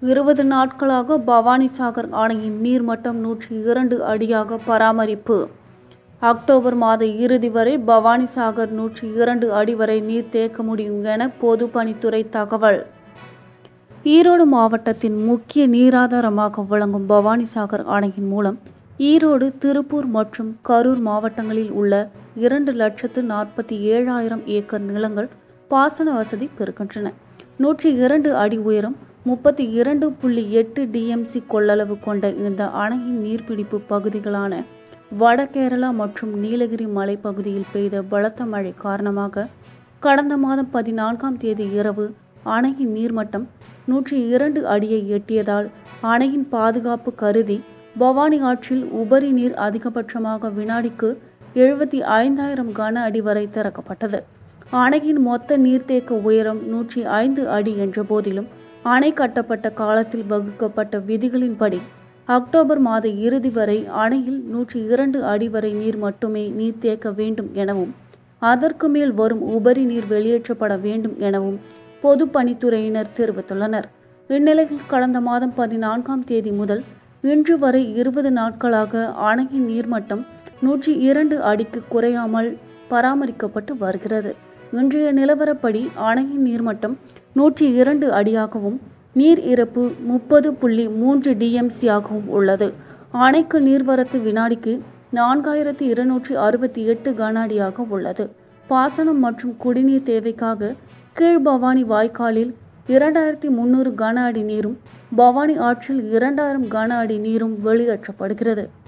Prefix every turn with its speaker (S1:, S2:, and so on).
S1: இருபது நாட்களாக பவானி சாகர் அணையின் நீர்மட்டம் நூற்றி இரண்டு அடியாக பராமரிப்பு அக்டோபர் மாத இறுதி வரை பவானி சாகர் நூற்றி இரண்டு அடி வரை நீர் தேக்க முடியும் என பொதுப்பணித்துறை தகவல் ஈரோடு மாவட்டத்தின் முக்கிய நீராதாரமாக விளங்கும் பவானி சாகர் அணையின் மூலம் ஈரோடு திருப்பூர் மற்றும் கரூர் மாவட்டங்களில் உள்ள இரண்டு லட்சத்து நாற்பத்தி ஏழாயிரம் ஏக்கர் நிலங்கள் பாசன வசதி பெறுகின்றன நூற்றி இரண்டு அடி உயரம் முப்பத்தி இரண்டு புள்ளி எட்டு டிஎம்சி கொள்ளளவு கொண்ட இந்த அணையின் நீர்பிடிப்பு பகுதிகளான வடகேரளா மற்றும் நீலகிரி மலைப்பகுதியில் பெய்த பலத்த மழை காரணமாக கடந்த மாதம் பதினான்காம் தேதி இரவு அணையின் நீர்மட்டம் நூற்றி இரண்டு அடியை எட்டியதால் அணையின் பாதுகாப்பு கருதி பவானி ஆற்றில் உபரி நீர் அதிகபட்சமாக வினாடிக்கு எழுபத்தி ஐந்தாயிரம் கன அடி வரை திறக்கப்பட்டது அணையின் மொத்த நீர்த்தேக்க உயரம் நூற்றி ஐந்து அடி என்ற போதிலும் அணை கட்டப்பட்ட காலத்தில் வகுக்கப்பட்ட விதிகளின்படி அக்டோபர் மாத இறுதி வரை அணையில் நூற்றி இரண்டு அடி வரை நீர் மட்டுமே நீர் தேக்க வேண்டும் எனவும் அதற்கு மேல் வரும் உபரி நீர் வெளியேற்றப்பட வேண்டும் எனவும் பொதுப்பணித்துறையினர் தெரிவித்துள்ளனர் இந்நிலையில் கடந்த மாதம் பதினான்காம் தேதி முதல் இன்று வரை இருபது நாட்களாக அணையின் நீர்மட்டம் நூற்றி இரண்டு அடிக்கு குறையாமல் பராமரிக்கப்பட்டு வருகிறது இன்றைய நிலவரப்படி அணையின் நீர்மட்டம் நூற்றி இரண்டு அடியாகவும் நீர் இருப்பு முப்பது புள்ளி மூன்று டிஎம்சியாகவும் உள்ளது அணைக்கு நீர்வரத்து வினாடிக்கு நான்காயிரத்தி இருநூற்றி அறுபத்தி எட்டு கன அடியாக உள்ளது பாசனம் மற்றும் குடிநீர் தேவைக்காக கீழ்பவானி வாய்க்காலில் இரண்டாயிரத்தி முந்நூறு கன அடி நீரும் பவானி ஆற்றில் இரண்டாயிரம் கன அடி நீரும் வெளியேற்றப்படுகிறது